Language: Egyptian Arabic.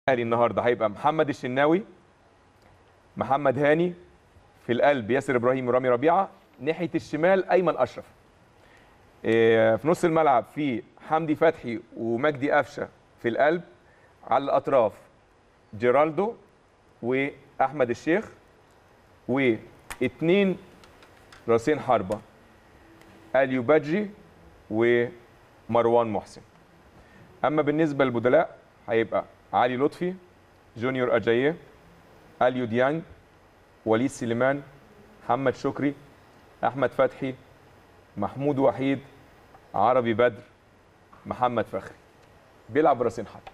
الاهلي النهارده هيبقى محمد الشناوي محمد هاني في القلب ياسر ابراهيم ورامي ربيعه ناحيه الشمال ايمن اشرف إيه، في نص الملعب في حمدي فتحي ومجدي قفشه في القلب على الاطراف جيرالدو واحمد الشيخ واثنين راسين حربه اليو بادجي ومروان محسن اما بالنسبه للبدلاء هيبقى علي لطفي جونيور اجاييه اليو ديانج وليد سليمان محمد شكري احمد فتحي محمود وحيد عربي بدر محمد فخري بيلعب راسين حرب